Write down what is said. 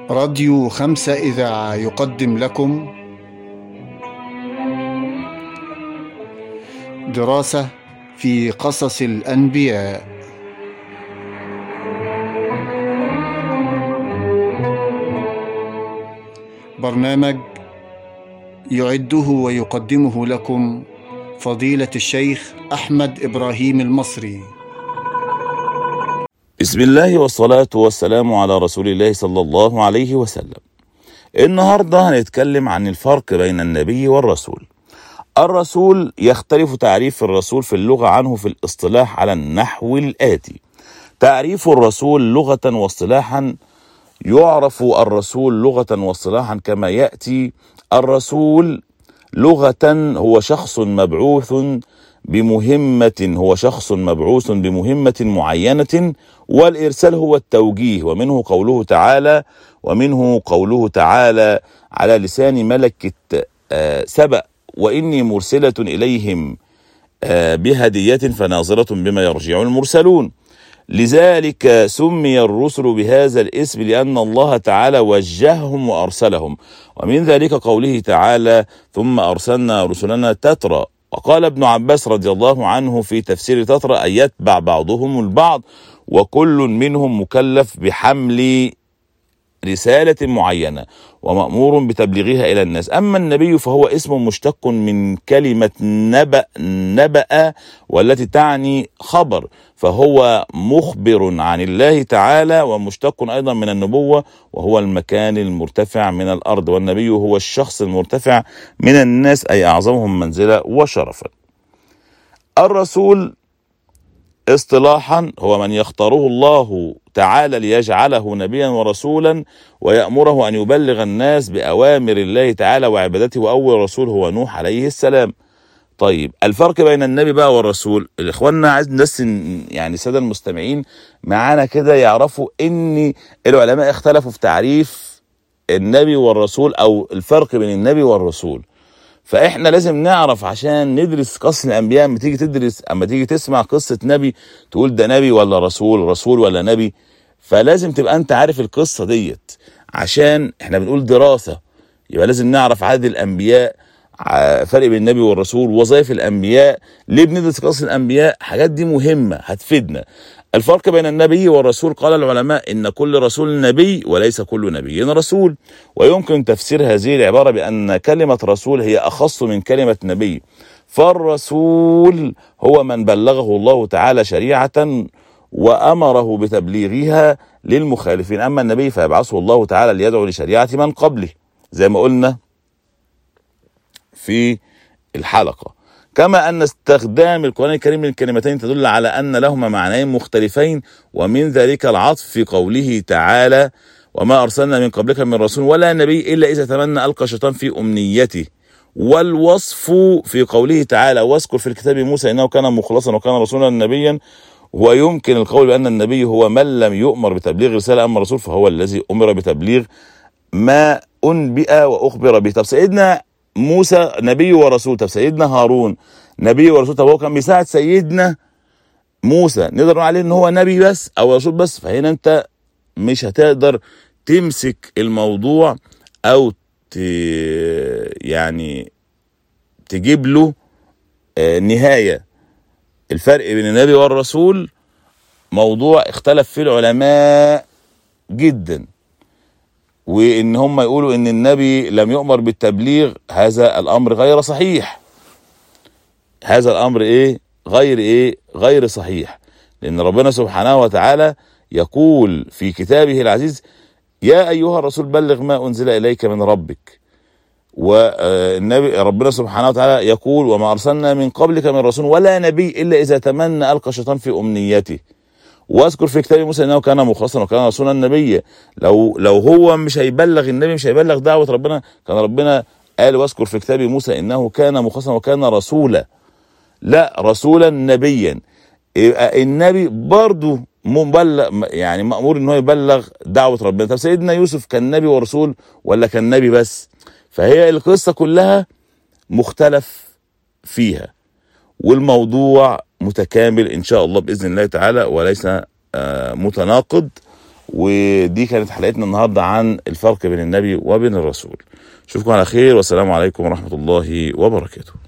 راديو خمسة إذاعة يقدم لكم دراسة في قصص الأنبياء برنامج يعده ويقدمه لكم فضيلة الشيخ أحمد إبراهيم المصري بسم الله والصلاة والسلام على رسول الله صلى الله عليه وسلم. النهارده هنتكلم عن الفرق بين النبي والرسول. الرسول يختلف تعريف الرسول في اللغة عنه في الاصطلاح على النحو الآتي. تعريف الرسول لغة واصطلاحا يعرف الرسول لغة واصطلاحا كما يأتي الرسول لغة هو شخص مبعوث بمهمة هو شخص مبعوث بمهمة معينة والإرسال هو التوجيه ومنه قوله تعالى ومنه قوله تعالى على لسان ملكة آه، سبأ وإني مرسلة إليهم آه، بهدية فناظرة بما يرجع المرسلون لذلك سمي الرسل بهذا الاسم لأن الله تعالى وجههم وأرسلهم ومن ذلك قوله تعالى ثم أرسلنا رسلنا تترى وقال ابن عباس رضي الله عنه في تفسير تترى أن يتبع بعضهم البعض وكل منهم مكلف بحمل رسالة معينة ومأمور بتبليغها إلى الناس أما النبي فهو اسم مشتق من كلمة نبأ نبأ والتي تعني خبر فهو مخبر عن الله تعالى ومشتق أيضا من النبوة وهو المكان المرتفع من الأرض والنبي هو الشخص المرتفع من الناس أي أعظمهم منزلة وشرفا الرسول اصطلاحا هو من يختاره الله تعالى ليجعله نبيا ورسولا ويأمره أن يبلغ الناس بأوامر الله تعالى وعبادته وأول رسول هو نوح عليه السلام طيب الفرق بين النبي بقى والرسول اخواننا عايز بس يعني الساده المستمعين معانا كده يعرفوا ان العلماء اختلفوا في تعريف النبي والرسول او الفرق بين النبي والرسول فاحنا لازم نعرف عشان ندرس قصص الانبياء اما تيجي تدرس اما تيجي تسمع قصه نبي تقول ده نبي ولا رسول رسول ولا نبي فلازم تبقى انت عارف القصه ديت عشان احنا بنقول دراسه يبقى لازم نعرف عدد الانبياء ع- فرق بين النبي والرسول وظائف الانبياء ليه بندرس قصص الانبياء حاجات دي مهمه هتفيدنا الفرق بين النبي والرسول قال العلماء ان كل رسول نبي وليس كل نبي رسول ويمكن تفسير هذه العباره بان كلمه رسول هي اخص من كلمه نبي فالرسول هو من بلغه الله تعالى شريعه وامره بتبليغها للمخالفين اما النبي فيبعثه الله تعالى ليدعو لشريعه من قبله زي ما قلنا في الحلقة كما أن استخدام القرآن الكريم من كلمتين تدل على أن لهما معنيين مختلفين ومن ذلك العطف في قوله تعالى وما أرسلنا من قبلك من رسول ولا نبي إلا إذا تمنى ألقى الشيطان في أمنيته والوصف في قوله تعالى واذكر في الكتاب موسى إنه كان مخلصا وكان رسولا نبيا ويمكن القول بأن النبي هو من لم يؤمر بتبليغ رسالة أما الرسول فهو الذي أمر بتبليغ ما أنبئ وأخبر به طب سيدنا موسى نبي ورسول طب سيدنا هارون نبي ورسول طب هو كان بيساعد سيدنا موسى نقدر نقول عليه ان هو نبي بس او رسول بس فهنا انت مش هتقدر تمسك الموضوع او ت... يعني تجيب له آه، نهايه الفرق بين النبي والرسول موضوع اختلف فيه العلماء جدا وان هم يقولوا ان النبي لم يؤمر بالتبليغ هذا الامر غير صحيح هذا الامر ايه غير ايه غير صحيح لان ربنا سبحانه وتعالى يقول في كتابه العزيز يا ايها الرسول بلغ ما انزل اليك من ربك والنبي ربنا سبحانه وتعالى يقول وما ارسلنا من قبلك من رسول ولا نبي الا اذا تمنى القى الشيطان في امنيته واذكر في كتاب موسى انه كان مخلصا وكان رسولا نبيا لو لو هو مش هيبلغ النبي مش هيبلغ دعوه ربنا كان ربنا قال واذكر في كتاب موسى انه كان مخلصا وكان رسولا لا رسولا نبيا يبقى النبي برضه مبلغ يعني مامور ان هو يبلغ دعوه ربنا طب سيدنا يوسف كان نبي ورسول ولا كان نبي بس فهي القصه كلها مختلف فيها والموضوع متكامل ان شاء الله باذن الله تعالى وليس آه، متناقض ودي كانت حلقتنا النهارده عن الفرق بين النبي وبين الرسول اشوفكم على خير والسلام عليكم ورحمه الله وبركاته